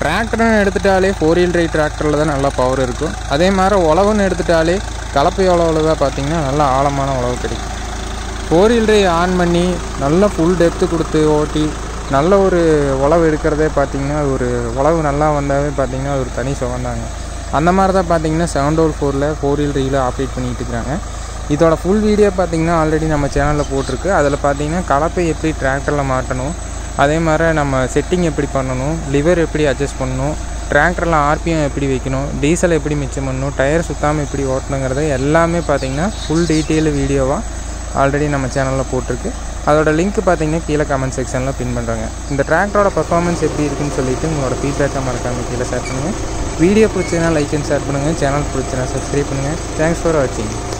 டிராக்டர்னு எடுத்துட்டாலே four wheel drive டிராக்டரில் தான் நல்லா பவர் இருக்கும் அதே மாதிரி உழவுன்னு எடுத்துட்டாலே கலப்பை உழவுல தான் பார்த்தீங்கன்னா நல்லா ஆழமான உழவு கிடைக்கும் ஃபோர் வீல் ட்ரைவ் ஆன் பண்ணி நல்லா ஃபுல் டெப்த்து கொடுத்து ஓட்டி நல்ல ஒரு உழவு எடுக்கிறதே பார்த்தீங்கன்னா ஒரு உழவு நல்லா வந்தாவே பார்த்தீங்கன்னா அது ஒரு தனி சுகந்தாங்க அந்த மாதிரி தான் பார்த்தீங்கன்னா செவன் டோல் ஃபோரில் ஃபோர் வீல் ட்ரைவில் ஆப்ரேட் பண்ணிகிட்டு இருக்கிறாங்க இதோட ஃபுல் வீடியோ பார்த்தீங்கன்னா ஆல்ரெடி நம்ம சேனலில் போட்டிருக்கு அதில் பார்த்தீங்கன்னா கலப்பை எப்படி டிராக்டரில் மாட்டணும் அதே மாதிரி நம்ம செட்டிங் எப்படி பண்ணணும் லிவர் எப்படி அட்ஜஸ்ட் பண்ணணும் டிராக்டரில் ஆர்பிஎம் எப்படி வைக்கணும் டீசல் எப்படி மிச்சம் பண்ணணும் டயர் சுத்தாமல் எப்படி ஓட்டணுங்கிறத எல்லாமே பார்த்தீங்கன்னா ஃபுல் டீட்டெயில் வீடியோவாக ஆல்ரெடி நம்ம சேனலில் போட்டிருக்கு அதோட லிங்க் பார்த்தீங்கன்னா கீழே கமெண்ட் செக்ஷனில் பின் பண்ணுறாங்க இந்த டிராக்டரோட பர்ஃபார்மன்ஸ் எப்படி இருக்குன்னு சொல்லிட்டு உங்களோட ஃபீட்பேக்காக மறக்காமல் கீழே ஷேர் பண்ணுங்கள் வீடியோ பிடிச்சதுன்னா லைக் அண்ட் ஷேர் பண்ணுங்கள் சேனல் பிடிச்சதுன்னா சப்ஸ்கிரைப் பண்ணுங்கள் தேங்க்ஸ் ஃபார் வாட்சிங்